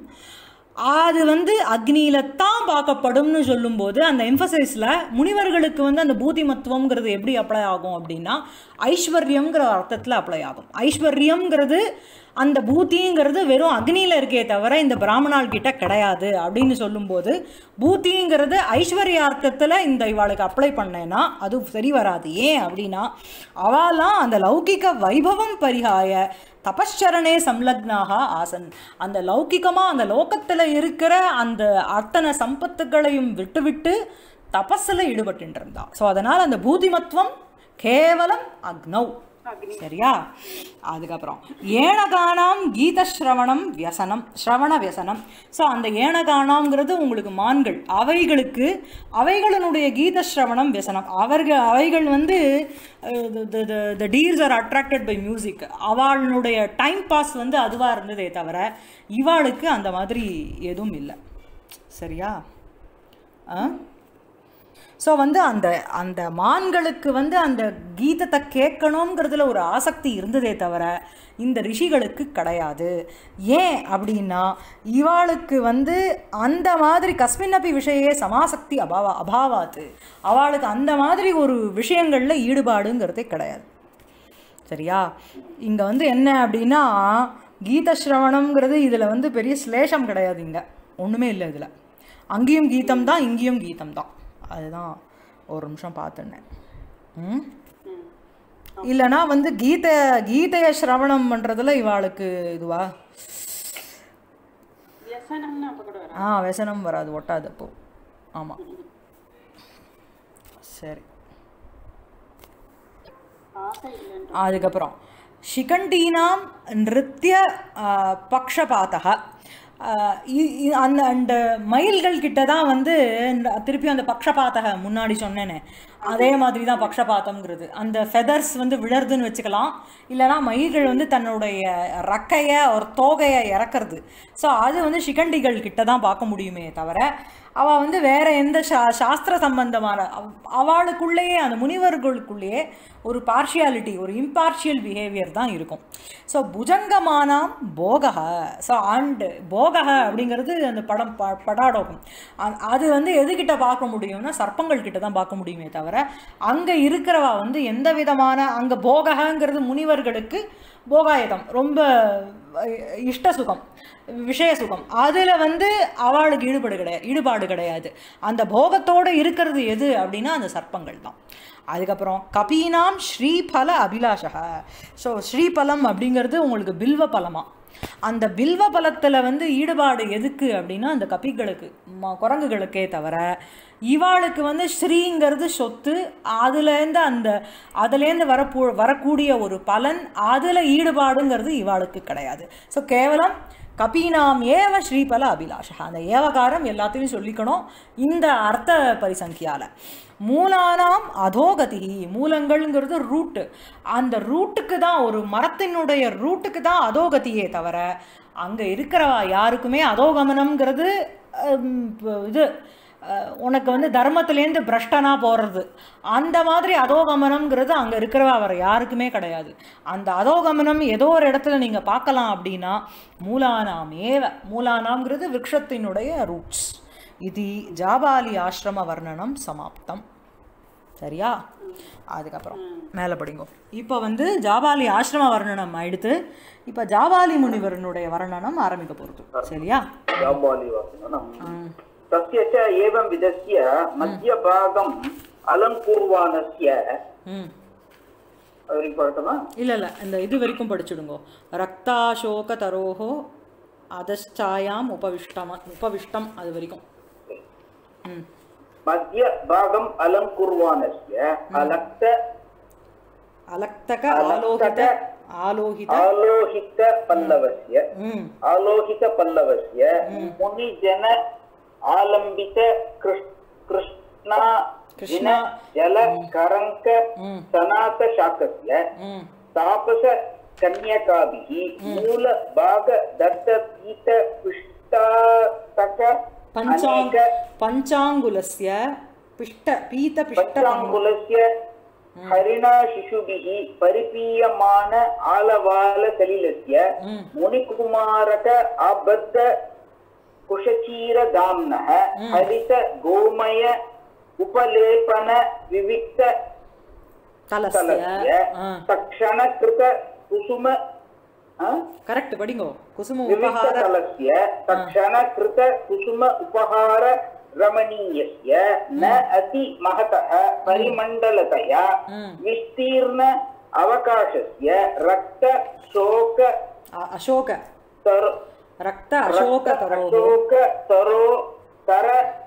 அது வந்து அக்னியில தான் பார்க்கப்படும்னு சொல்லும்போது அந்த எம்பசைஸில் முனிவர்களுக்கு வந்து அந்த பூதிமத்துவம்ங்கிறது எப்படி அப்ளை ஆகும் அப்படின்னா ஐஸ்வர்யம்ங்கிற அர்த்தத்தில் அப்ளை ஆகும் ஐஸ்வர்யம்ங்கிறது அந்த பூத்திங்கிறது வெறும் அக்னியில் இருக்கே தவிர இந்த பிராமணால் கிட்ட கிடையாது அப்படின்னு சொல்லும்போது பூத்திங்கிறது ஐஸ்வர்யார்த்தத்தில் இந்த இவாளுக்கு அப்ளை பண்ணேன்னா அது சரி வராது ஏன் அப்படின்னா அவாலாம் அந்த லௌகிக வைபவம் பரிகாய தபஸ்சரணே சம்லக்னாக ஆசன் அந்த லௌகிகமாக அந்த லோகத்தில் இருக்கிற அந்த அத்தனை சம்பத்துகளையும் விட்டுவிட்டு தபஸில் ஈடுபட்டு இருந்தா ஸோ அதனால் அந்த பூதிமத்துவம் கேவலம் அக்னௌ சரியா அதுக்கப்புறம் ஏனகானாம் கீத ஸ்ரவணம் வியசனம் ஸ்ரவண வியசனம் ஸோ அந்த ஏனகானாம்ங்கிறது உங்களுக்கு மான்கள் அவைகளுக்கு அவைகளினுடைய கீத ஸ்ரவணம் வியசனம் அவர்கள் அவைகள் வந்து the tears are attracted by music அவளுடைய டைம் பாஸ் வந்து அதுவாக இருந்ததே தவிர இவாளுக்கு அந்த மாதிரி எதுவும் இல்லை சரியா ஆ ஸோ வந்து அந்த அந்த மான்களுக்கு வந்து அந்த கீதத்தை கேட்கணுங்கிறதுல ஒரு ஆசக்தி இருந்ததே தவிர இந்த ரிஷிகளுக்கு கிடையாது ஏன் அப்படின்னா இவாளுக்கு வந்து அந்த மாதிரி கஸ்மின்னப்பி விஷயே சமாசக்தி அபாவா அபாவாத்து அவளுக்கு அந்த மாதிரி ஒரு விஷயங்களில் ஈடுபாடுங்கிறதே கிடையாது சரியா இங்கே வந்து என்ன அப்படின்னா கீத ஸ்ரவணம்ங்கிறது இதில் வந்து பெரிய ஸ்லேஷம் கிடையாது இங்கே ஒன்றுமே இல்லை இதில் அங்கேயும் கீதம் தான் இங்கேயும் கீதம் தான் அதுதான் ஒரு நிமிஷம் பார்த்துனேன் ம் இல்லைனா வந்து கீதை கீதையை ஸ்ரவணம் பண்ணுறதுல இவாளுக்கு இதுவா
வியசனம்னு அப்ப கூட வரும்
ஆ व्यसனம் வராது ஒட்டாது அப்போ ஆமாம் சரி
ஆசை இல்லைன்ற
அதுக்கப்புறம் ஷிகண்டீனாம் நிருத்திய பக்ஷபாத்தக அந்த அந்த மயில்கள் கிட்ட தான் வந்து இந்த- திருப்பி அந்த பக்ஷபாத்தக முன்னாடி சொன்னேனே அதே மாதிரி தான் பக்ஷபாத்தம்ங்கிறது அந்த ஃபெதர்ஸ் வந்து விழறதுன்னு வச்சுக்கலாம் இல்லைனா மயில்கள் வந்து தன்னுடைய ரக்கையை ஒரு தோகையை இறக்குறது ஸோ அது வந்து சிகண்டிகள் கிட்ட தான் பார்க்க முடியுமே தவிர அவள் வந்து வேற எந்த சா சாஸ்திர சம்பந்தமான அவ- அவளுக்குள்ளேயே அந்த முனிவர்களுக்குள்ளேயே ஒரு பார்ஷியாலிட்டி ஒரு இம்பார்ஷியல் பிஹேவியர் தான் இருக்கும் ஸோ புஜங்கமானாம் போகக ஸோ அண்ட் போகக அப்படிங்கிறது அந்த படம் ப படாடோகம் அ- அது வந்து எதுகிட்ட பார்க்க முடியும்னா சர்ப்பங்கள் கிட்ட தான் பார்க்க முடியுமே தவிர அங்கே இருக்கிறவா வந்து எந்த விதமான அங்கே போகங்கிறது முனிவர்களுக்கு போகாயுதம் ரொம்ப அஹ், இஷ்ட சுகம் விஷய சுகம் அதில் வந்து அவளுக்கு ஈடுபாடு கிடையாது ஈடுபாடு கிடையாது அந்த போகத்தோடு இருக்கிறது எது அப்படின்னா அந்த சர்ப்பங்கள் தான் அதுக்கப்புறம் கபீனாம் ஸ்ரீபல அபிலாஷக ஸோ ஸ்ரீபலம் அப்படிங்கிறது உங்களுக்கு பில்வ பலமா அந்த பில்வ பலத்தில் வந்து ஈடுபாடு எதுக்கு அப்படின்னா அந்த கபிகளுக்கு ம- குரங்குகளுக்கே தவிர இவாளுக்கு வந்து ஸ்ரீங்கிறது சொத்து அதுலேருந்து அந்த அதுலேருந்து வரப்போ வரக்கூடிய ஒரு பலன் அதில் ஈடுபாடுங்கிறது இவாளுக்கு கிடையாது ஸோ கேவலம் கபீனாம் ஏவ ஸ்ரீபல அபிலாஷா அந்த ஏவகாரம் எல்லாத்தையும் சொல்லிக்கணும் இந்த அர்த்த பரிசங்கியால மூலானாம் அதோகதி மூலங்கள்ங்கிறது ரூட்டு அந்த ரூட்டுக்கு தான் ஒரு மரத்தினுடைய ரூட்டுக்கு தான் அதோகதியே தவிர அங்கே இருக்கிறவா யாருக்குமே அதோகமனம்ங்கிறது ஹம், ப- இது அஹ், உனக்கு வந்து தர்மத்திலேருந்து பிரஷ்டனா போகிறது அந்த மாதிரி அதோகமனம்ங்கிறது அங்கே இருக்கிறவா அவர் யாருக்குமே கிடையாது அந்த அதோகமனம் ஏதோ ஒரு இடத்துல நீங்கள் பார்க்கலாம் அப்படின்னா மூலானாம் ஏவ மூலானாம்ங்கிறது விருட்சத்தினுடைய ரூட்ஸ் இது ஜாபாலி ஆசிரம வர்ணனம் சமாப்தம் சரியா அதுக்கப்புறம் மேலே படிங்கோ இப்போ வந்து ஜாபாலி ஆசிரம வர்ணனம் ஆயிடுத்து இப்போ ஜாபாலி முனிவரனுடைய வர்ணனம் ஆரம்பிக்க போகிறது சரியா
जाबालिवासिनम् तस्य च एवं विधस्य मध्यभागम् अलङ्कुर्वाणस्य
ம்
वरिं पठितवा
இல்லை இல்லை இந்த இது வரைக்கும் படிச்சுடுங்கோ ரக்தாசோக தரோஹோ அதச்சாயாம் உபவிஷ்டம் உபவிஷ்டம் அது வரைக்கும் ம்
मध्यभागम् अलङ्कुर्वाणस्य अलक्त
அலக்தக ஆலோகித ஆலோகித
आलोहितपल्लवस्य
ம்
आलोहितपल्लवस्य मुनिजन आलम्बित कृष्- कृष्णा
कृष्णा
जलकरङ्क
ம்
सनातशाकस्य
ம்
तापस कन्यकाभिः मूल भाग दत्त पीत पिष्टातक
பஞ்சாங்
अनेक
பஞ்சாங்குலஸ்ய பிஷ்ட பீத பிஷ்ட
पञ्चाङ्गुलस्य हरिणाशिशुभिः परिपीयमान आलवालसलिलस्य
ம்
मुनिकुमारक आबद्ध कुशचीरदाम्नः हरित गोमय उपलेपन विविक्त
தலஸ்ய
स्थलस्य
ஆ
तक्षणकृत कुसुम आ?
கரெக்ட் படிங்கோ குசும உபகார
विविक्ततलस्य तक्षणकृत कुसुम उपहार रमणीयस्य न अति महतः परिमण्डलतया
ம்.
विस्तीर्ण अवकाशस्य रक्त शोक
அ- அசோக
तर
ரக்த அசோக
रक्त
தரோஹோ
अशोक तरो तर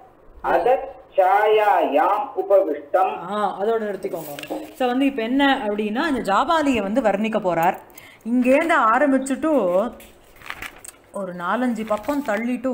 अदच्छायायाम् उपविष्टम्
ஆ அதோட நிறுத்திக்கோங்க ஸோ வந்து இப்போ என்ன அப்படின்னா இந்த ஜாபாலியை வந்து வர்ணிக்க போகிறார் இங்கேருந்து ஆரம்பிச்சுட்டு ஒரு நாலஞ்சு பக்கம் தள்ளிட்டு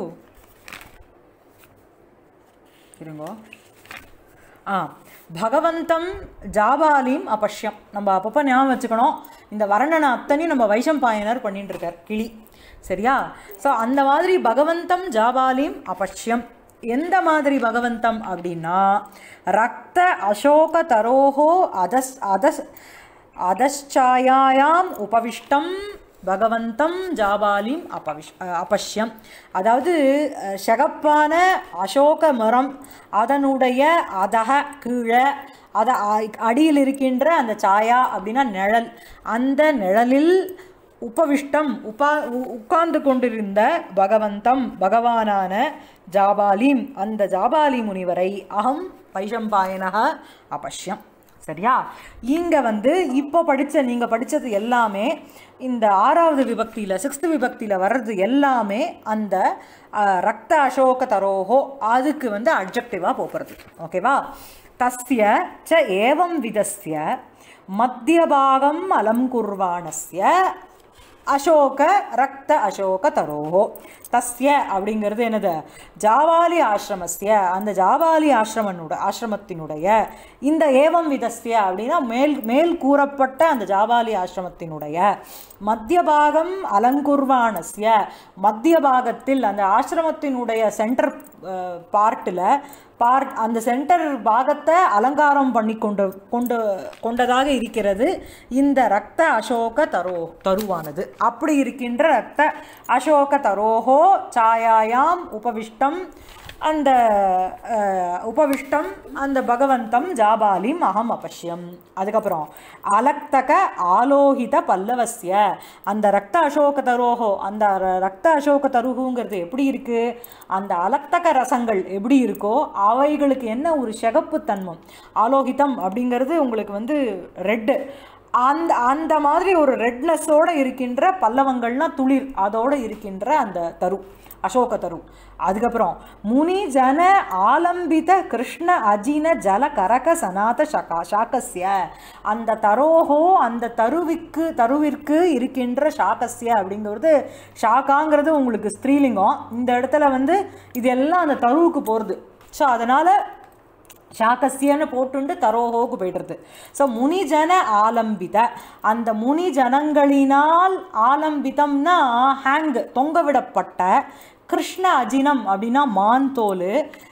இருங்கோ ஆ பகவந்தம் ஜாபாலிம் அபஷ்யம் நம்ம அப்பப்போ ஞாபகம் வச்சுக்கணும் இந்த வர்ணனை அத்தனையும் நம்ம வைஷம்பாயனர் பண்ணிட்டு இருக்கார் கிளி சரியா ஸோ அந்த மாதிரி பகவந்தம் ஜாபாலிம் அபஷ்யம் எந்த மாதிரி பகவந்தம் அப்படின்னா ரக்த அசோக தரோஹோ அதஸ் அதஸ் அதச்சாயாயாம் உபவிஷ்டம் பகவந்தம் ஜாபாலிம் அபவிஷ் அஹ் அபஷ்யம் அதாவது அஹ், சிகப்பான அசோக மரம் அதனுடைய அதக கீழே அத அ- அடியில் இருக்கின்ற அந்த சாயா அப்படின்னா நிழல் அந்த நிழலில் உபவிஷ்டம் உபா உ- உட்கார்ந்து கொண்டிருந்த பகவந்தம் பகவானான ஜாபாலிம் அந்த ஜாபாலி முனிவரை அகம் வைஷம்பாயனக அபஷ்யம் சரியா இங்கே வந்து இப்போ படித்த நீங்கள் படித்தது எல்லாமே இந்த ஆறாவது விபக்தியில் சிக்ஸ்த் விபக்தியில் வர்றது எல்லாமே அந்த அஹ், ரக்த அசோக தரோஹோ அதுக்கு வந்து அப்ஜெக்டிவாக போகிறது ஓகேவா தஸ்ய ச ஏவம் விதஸ்ய மத்தியபாகம் அலம் குர்வாணஸ்ய அசோக ரக்த அசோக தரோஹோ தஸ்ய அப்படிங்கிறது என்னது ஜாவாலி ஆசிரமஸ்ய அந்த ஜாவாலி ஆசிரமனோட ஆசிரமத்தினுடைய இந்த ஏவம் விதஸ்ய அப்படின்னா மேல் மேல் கூறப்பட்ட அந்த ஜாவாலி ஆசிரமத்தினுடைய மத்திய பாகம் அலங்குர்வானஸ்ய மத்திய பாகத்தில் அந்த ஆசிரமத்தினுடைய சென்டர் பார்ட்டில் பார்ட் அந்த சென்டர் பாகத்தை அலங்காரம் பண்ணி கொண்டு கொண்டு கொண்டதாக இருக்கிறது இந்த ரக்த அசோக தரோ தருவானது அப்படி இருக்கின்ற ரக்த அசோக தரோஹோ சாயாயாம் உபவிஷ்டம் அந்த அஹ், உபவிஷ்டம் அந்த பகவந்தம் ஜாபாலிம் அகம் அபஷ்யம் அதுக்கப்புறம் அலக்தக ஆலோகித பல்லவஸ்ய அந்த ரக்த அசோக தரோஹோ அந்த ர- ரக்த அசோக தருகுங்கிறது எப்படி இருக்கு அந்த அலக்தக ரசங்கள் எப்படி இருக்கோ அவைகளுக்கு என்ன ஒரு சிகப்பு தன்மம் ஆலோகிதம் அப்படிங்கிறது உங்களுக்கு வந்து ரெட்டு அந்த அந்த மாதிரி ஒரு ரெட்னஸோட இருக்கின்ற பல்லவங்கள்னா துளிர் அதோட இருக்கின்ற அந்த தரு அசோக தரு அதுக்கப்புறம் முனி ஜன ஆலம்பித கிருஷ்ண அஜின ஜல கரக சனாத சகா சாக்கஸ்ய அந்த தரோஹோ அந்த தருவிக்கு தருவிற்கு இருக்கின்ற சாக்கஸ்ய அப்படிங்கிறது ஷாக்காங்கிறது உங்களுக்கு ஸ்திரீலிங்கம் இந்த இடத்துல வந்து இது எல்லாம் அந்த தருவுக்கு போகிறது ஸோ அதனால் சாக்கசியன்னு போட்டுண்டு தரோஹோக்கு போய்டுறது ஸோ முனிஜன ஆலம்பித அந்த முனி ஜனங்களினால் ஆலம்பிதம்னா ஹேங் தொங்கவிடப்பட்ட கிருஷ்ண அஜினம் அப்படின்னா மான்தோல்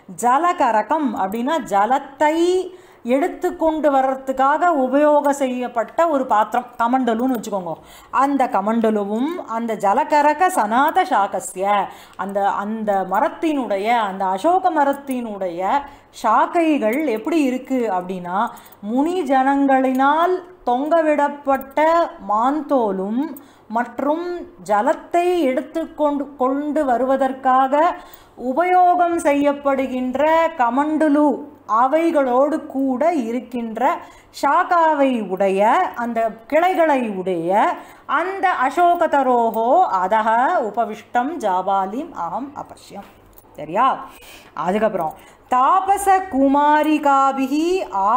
ஜலகரகம் அப்படின்னா ஜலத்தை எடுத்து கொண்டு வர்றதுக்காக உபயோக செய்யப்பட்ட ஒரு பாத்திரம் கமண்டலுன்னு வச்சுக்கோங்க அந்த கமண்டலுவும் அந்த ஜலகரக சனாத சாகஸ்ய அந்த அந்த மரத்தினுடைய அந்த அசோக மரத்தினுடைய சாக்கைகள் எப்படி இருக்கு அப்படின்னா முனி ஜனங்களினால் தொங்கவிடப்பட்ட மான்தோலும் மற்றும் ஜலத்தை எடுத்து கொண்டு கொண்டு வருவதற்காக உபயோகம் செய்யப்படுகின்ற கமண்டலு அவைகளோடு கூட இருக்கின்ற ஷாகாவை உடைய அந்த கிளைகளை உடைய அந்த அசோக தரோகோ அதக உபவிஷ்டம் ஜாபாலிம் அகம் அபஷ்யம் சரியா அதுக்கப்புறம் தாபச குமாரிகாபிகி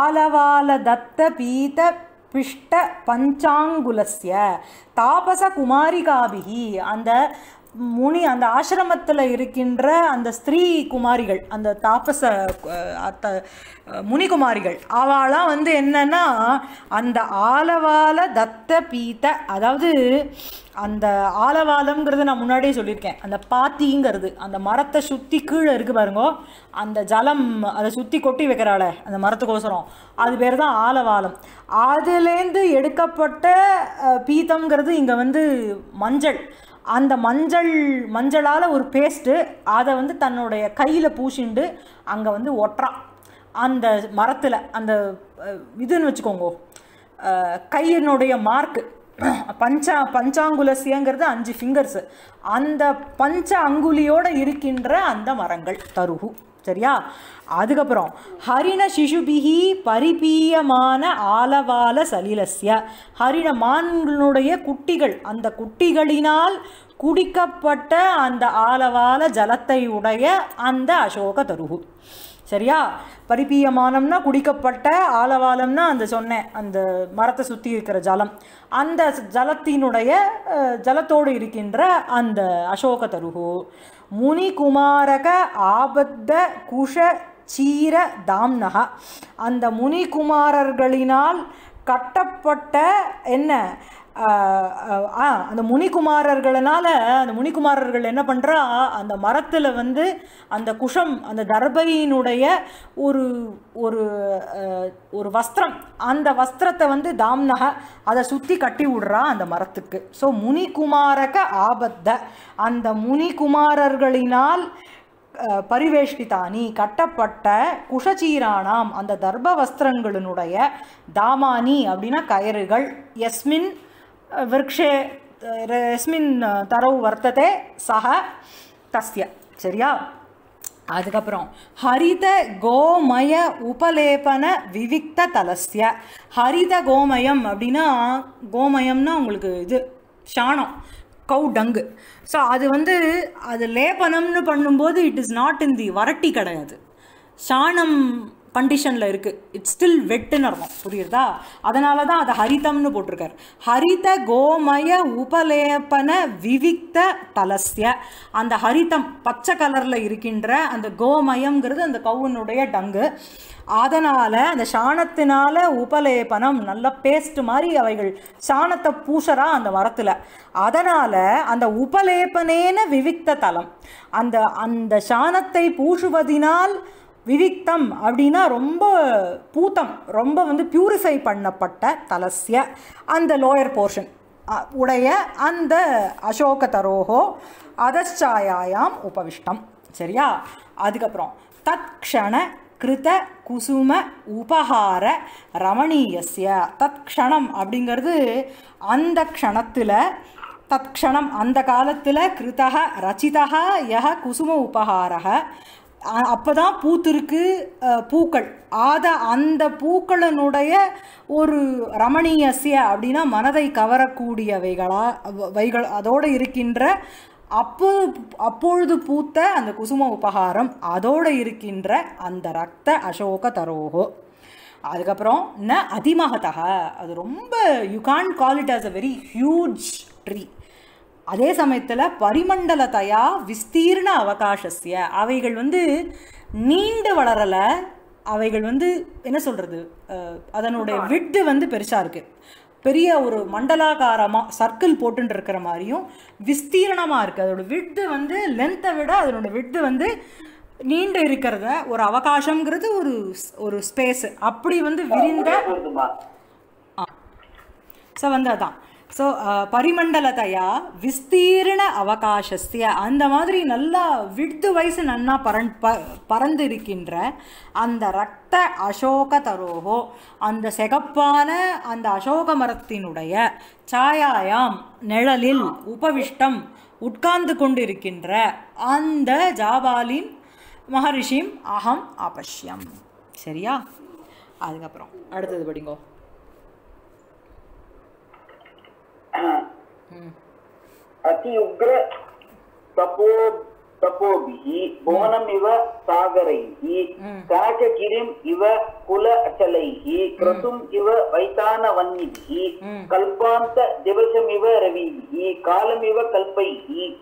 ஆலவால தத்த பீத பிஷ்ட பஞ்சாங்குலஸ்ய தாபச குமாரிகாபிகி அந்த முனி அந்த ஆசிரமத்தில் இருக்கின்ற அந்த ஸ்திரீ குமாரிகள் அந்த தாபச அஹ், அத்த அஹ், முனிகுமாரிகள் அவளாம் வந்து என்னன்னா அந்த ஆலவால தத்த பீத்த அதாவது அந்த ஆலவாலம்ங்கிறது நான் முன்னாடியே சொல்லியிருக்கேன் அந்த பாத்திங்கிறது அந்த மரத்தை சுற்றி கீழே இருக்கு பாருங்க அந்த ஜலம் அதை சுற்றி கொட்டி வைக்கிறாள அந்த மரத்துக்கோசரம் அது பேர் தான் ஆலவாலம் அதுலேருந்து எடுக்கப்பட்ட அஹ், பீத்தம்ங்கிறது இங்கே வந்து மஞ்சள் அந்த மஞ்சள் மஞ்சளால் ஒரு பேஸ்ட்டு அதை வந்து தன்னுடைய கையில் பூசிண்டு அங்கே வந்து ஒட்டுறான் அந்த மரத்தில் அந்த அஹ், இதுன்னு வச்சுக்கோங்க அஹ், கையினுடைய மார்க்கு பஞ்சா பஞ்சாங்குலசியங்கிறது அஞ்சு ஃபிங்கர்ஸு அந்த பஞ்ச அங்குலியோடு இருக்கின்ற அந்த மரங்கள் தருகு சரியா அதுக்கப்புறம் ஹரிண சிசுபிகி பரிபீயமான ஆலவால சலிலஸ்ய ஹரிண மான்களுடைய குட்டிகள் அந்த குட்டிகளினால் குடிக்கப்பட்ட அந்த ஆலவால ஜலத்தை உடைய அந்த அசோக தருகு சரியா பரிபீயமானம்னா குடிக்கப்பட்ட ஆலவாலம்னா அந்த சொன்னேன் அந்த மரத்தை சுற்றி இருக்கிற ஜலம் அந்த ஜலத்தினுடைய அஹ், ஜலத்தோடு இருக்கின்ற அந்த அசோக தருகு முனிகுமாரக ஆபத்த குஷ சீர தாம்னகா அந்த முனிகுமாரர்களினால் கட்டப்பட்ட என்ன ஆஹ் ஆஹ் ஆ அந்த முனிகுமாரர்களால் அந்த முனிகுமாரர்கள் என்ன பண்ணுறா அந்த மரத்தில் வந்து அந்த குஷம் அந்த தர்பையினுடைய ஒரு ஒரு ஆஹ், ஒரு வஸ்திரம் அந்த வஸ்திரத்தை வந்து தாம்னக அதை சுற்றி கட்டி விடுறா அந்த மரத்துக்கு ஸோ முனிகுமாரக ஆபத்த அந்த முனிகுமாரர்களினால் அஹ், பரிவேஷ்டிதானி கட்டப்பட்ட குஷச்சீரானாம் அந்த தர்ப வஸ்திரங்களினுடைய தாமானி அப்படின்னா கயறுகள் எஸ்மின் அஹ், விருக்ஷே அஹ், எஸ்மின் அஹ், தரவு வர்த்ததே சக தஸ்ய சரியா அதுக்கப்புறம் ஹரித கோமய உபலேபன விவிக்த தலஸ்ய ஹரித கோமயம் அப்படின்னா கோமயம்னா உங்களுக்கு இது சாணம் கவு டங்கு ஸோ அது வந்து அது லேபனம்னு பண்ணும்போது it is not in the வரட்டி கிடையாது சாணம் கண்டிஷனில் இருக்குது இட்ஸ் ஸ்டில் வெட்டுன்னு அர்த்தம் புரியுறதா அதனால தான் அதை ஹரிதம்னு போட்டிருக்கார் ஹரித கோமய உபலேபன விவிக்த தலஸ்ய அந்த ஹரிதம் பச்சை கலரில் இருக்கின்ற அந்த கோமயம்ங்கிறது அந்த கவுனுடைய டங்கு அதனால் அந்த சாணத்தினால உபலேபனம் நல்ல பேஸ்ட் மாதிரி அவைகள் சாணத்தை பூசறா அந்த மரத்தில் அதனால் அந்த உபலேபனேன விவிக்த தலம் அந்த அந்த சாணத்தை பூசுவதினால் விவிக்தம் அப்படின்னா ரொம்ப பூத்தம் ரொம்ப வந்து பியூரிஃபை பண்ணப்பட்ட தலஸ்ய அந்த லோயர் போர்ஷன் உடைய அந்த அசோக தரோகோ அதச்சாயாயாம் உபவிஷ்டம் சரியா அதுக்கப்புறம் தத்க்ஷண கிருத குசும உபகார ரமணீயஸ்ய தத்க்ஷணம் அப்படிங்கிறது அந்த க்ஷணத்தில் தத்க்ஷணம் அந்த காலத்தில் கிருதக ரச்சிதக யக குசும உபகாரக அப்போ தான் பூத்திருக்கு அஹ், பூக்கள் ஆத அந்த பூக்களினுடைய ஒரு ரமணீயசிய அப்படின்னா மனதை கவரக்கூடியவைகளா வ- வைகள் அதோடு இருக்கின்ற அப்போ அப்பொழுது பூத்த அந்த குசும உபகாரம் அதோடு இருக்கின்ற அந்த ரத்த அசோக தரோகோ அதுக்கப்புறம் ந அதிமகதக அது ரொம்ப you can call it as a very huge tree அதே சமயத்தில் பரிமண்டலத்தையா விஸ்தீர்ண அவகாசஸ்ய அவைகள் வந்து நீண்டு வளரலை அவைகள் வந்து என்ன சொல்கிறது அதனுடைய விட்டு வந்து பெருசாக இருக்குது பெரிய ஒரு மண்டலாகாரமாக சர்க்கிள் போட்டுன்னு இருக்கிற மாதிரியும் விஸ்தீரணமாக இருக்குது அதோட விட்டு வந்து லென்த்தை விட அதனோட விட்டு வந்து நீண்டு இருக்கிறத ஒரு அவகாசம்ங்கிறது ஒரு ஸ்- ஒரு ஸ்பேஸ் அப்படி வந்து விரிந்த
வருதுமா
ஸோ வந்து அதான் ஸோ பரிமண்டலத்தையா விஸ்தீர்ண அவகாசஸ்திய அந்த மாதிரி நல்லா விடுத்து வயசு நன்னா பரன் ப பறந்து இருக்கின்ற அந்த ரத்த அசோக தரோகோ அந்த செகப்பான அந்த அசோக மரத்தினுடைய சாயாயாம் நிழலில் உபவிஷ்டம் உட்கார்ந்து கொண்டிருக்கின்ற அந்த ஜாபாலின் மகரிஷிம் அகம் அபஷ்யம் சரியா அதுக்கப்புறம் அடுத்தது படிங்கோ
अति उग्र तपो तपोभिः भुवनमिव सागरैः कनकगिरिम् इव कुल अचलैः क्रतुम् इव वैतानवन्निभिः कल्पान्त दिवसमिव रविभिः कालमिव कल्पैः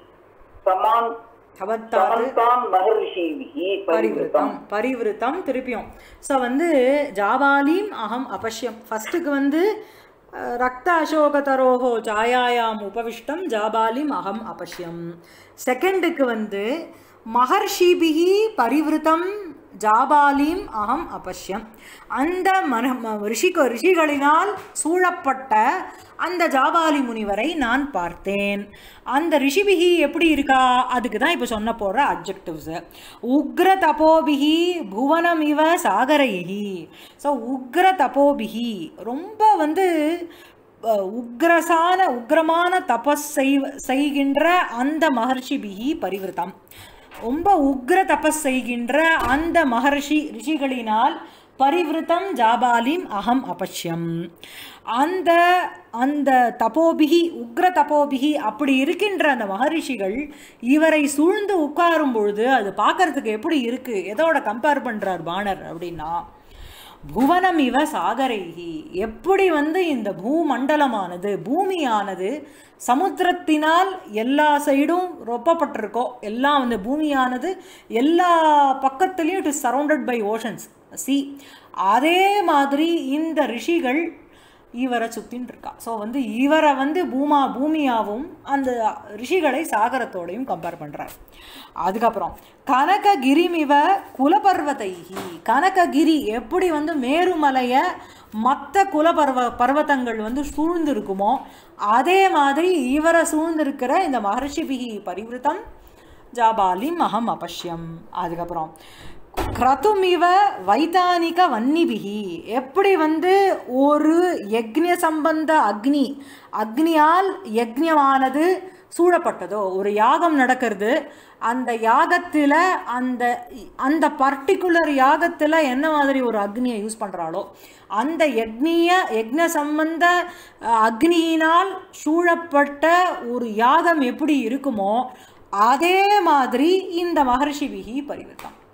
समान्
தவத்தாது
समन्तान् महर्षिभिः
பரிவிருத்தம்
परिवृतम्
பரிவிருத்தம் திருப்பியும் ஸோ வந்து ஜாபாலீம் அகம் அபஷ்யம் ஃபஸ்ட்டுக்கு வந்து அஹ், ரக்த அசோக தரோகோ சாயாயாம் உபவிஷ்டம் ஜாபாலிம் அகம் அபஷ்யம் செகண்டுக்கு வந்து மகர்ஷிபிகி பரிவிருத்தம் ஜாபாலீம் அகம் அபஷ்யம் அந்த மன ம- ரிஷிக ரிஷிகளினால் சூழப்பட்ட அந்த ஜாபாலி முனிவரை நான் பார்த்தேன் அந்த ரிஷிபிகி எப்படி இருக்கா அதுக்கு தான் இப்போ சொன்ன போகிற அப்ஜெக்டிவ்ஸ் உக்ர தபோபிகி புவனம் இவ சாகரைஹி ஸோ உக்ர தபோபிகி ரொம்ப வந்து அஹ், உக்ரசான உக்ரமான தபஸ் செய் செய்கின்ற அந்த மகர்ஷிபிகி பரிவிருத்தம் ரொம்ப உக்ர தபஸ் செய்கின்ற அந்த மகர்ஷி ரிஷிகளினால் பரிவிருத்தம் ஜாபாலிம் அகம் அபஷ்யம் அந்த அந்த தபோபிகி உக்ர தபோபிகி அப்படி இருக்கின்ற அந்த மகரிஷிகள் இவரை சூழ்ந்து உட்காரும் பொழுது அது பார்க்கறதுக்கு எப்படி இருக்கு எதோட கம்பேர் பண்றார் பாணர் அப்படின்னா புவனம் இவ சாகரைகி எப்படி வந்து இந்த பூமண்டலமானது பூமியானது சமுத்திரத்தினால் எல்லா சைடும் ரொப்பப்பட்டிருக்கோ எல்லாம் வந்து பூமியானது எல்லா பக்கத்துலேயும் it is surrounded by oceans சி அதே மாதிரி இந்த ரிஷிகள் இவரை சுத்தின்னு இருக்கா ஸோ வந்து இவரை வந்து பூமா பூமியாவும் அந்த ரிஷிகளை சாகரத்தோடையும் கம்பேர் பண்ணுறார் அதுக்கப்புறம் கனககிரிமிவ குலபர்வதைகி கனககிரி எப்படி வந்து மேருமலையை மற்ற குலபர்வ பர்வதங்கள் வந்து சூழ்ந்து இருக்குமோ அதே மாதிரி இவரை சூழ்ந்திருக்கிற இந்த மகர்ஷிபிகி பரிவிருத்தம் ஜாபாலிம் அகம் அபஷ்யம் அதுக்கப்புறம் கிரதுமிவ வைத்தானிக வன்னிபிகி எப்படி வந்து ஒரு யக்ஞ சம்பந்த அக்னி அக்னியால் யக்ஞமானது சூழப்பட்டதோ ஒரு யாகம் நடக்கிறது அந்த யாகத்தில் அந்த அந்த பர்டிகுலர் யாகத்தில் என்ன மாதிரி ஒரு அக்னியை யூஸ் பண்ணுறாளோ அந்த யக்னிய யக்ஞ சம்பந்த அஹ், அக்னியினால் சூழப்பட்ட ஒரு யாகம் எப்படி இருக்குமோ அதே மாதிரி இந்த மகர்ஷி விகி பரிவிருத்தம்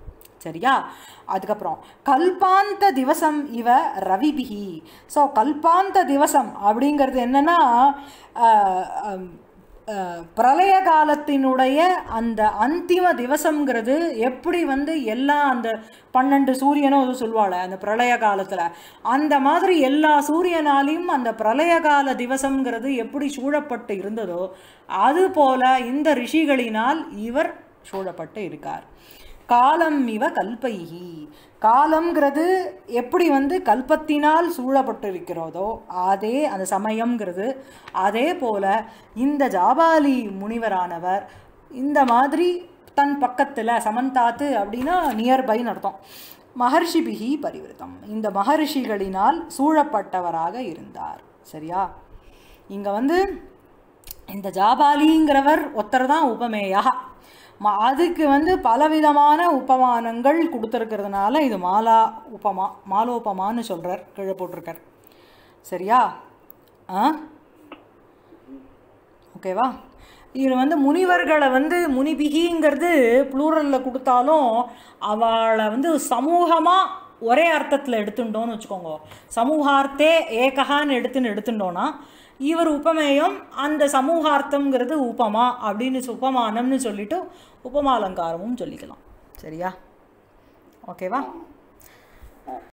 சரியா அதுக்கப்புறம் கல்பாந்த திவசம் இவ ரவிபிகி ஸோ கல்பாந்த திவசம் அப்படிங்கிறது என்னன்னா ஆஹ், ஆம், ஆஹ், பிரளய காலத்தினுடைய அந்த அந்திம திவசம்ங்கிறது எப்படி வந்து எல்லா அந்த பன்னெண்டு சூரியனும் அது சொல்வாள் அந்த பிரளய காலத்தில் அந்த மாதிரி எல்லா சூரியனாலையும் அந்த பிரளய கால திவசம்ங்கிறது எப்படி சூழப்பட்டு இருந்ததோ அதுபோல இந்த ரிஷிகளினால் இவர் சூழப்பட்டு இருக்கார் காலம் இவ கல்பைகி காலம்ங்கிறது எப்படி வந்து கல்பத்தினால் சூழப்பட்டிருக்கிறதோ அதே அந்த சமயம்ங்கிறது அதே போல இந்த ஜாபாலி முனிவரானவர் இந்த மாதிரி தன் பக்கத்தில் சமந்தாத்து அப்படின்னா நியர்பைன்னு அர்த்தம் மகர்ஷிபிகி பரிவிருத்தம் இந்த மகர்ஷிகளினால் சூழப்பட்டவராக இருந்தார் சரியா இங்கே வந்து இந்த ஜாபாலிங்கிறவர் ஒருத்தர் தான் உபமேயா ம- அதுக்கு வந்து பலவிதமான உபமானங்கள் கொடுத்துருக்கிறதுனால இது மாலா உபமா மாலோபமான்னு சொல்கிறார் கீழே போட்டிருக்கார் சரியா ஆ ஓகேவா இது வந்து முனிவர்களை வந்து முனிபிகிங்கிறது ப்ளூரலில் கொடுத்தாலும் அவளை வந்து சமூகமாக ஒரே அர்த்தத்தில் எடுத்துட்டோன்னு வச்சுக்கோங்க சமூகார்த்தே ஏகஹான்னு எடுத்துன்னு எடுத்துட்டோன்னா இவர் உபமேயம் அந்த சமூகார்த்தம்ங்கிறது உபமா அப்படின்னு சொ- உபமானம்னு சொல்லிட்டு உபமாலங்காரமும் சொல்லிக்கலாம் சரியா ஓகேவா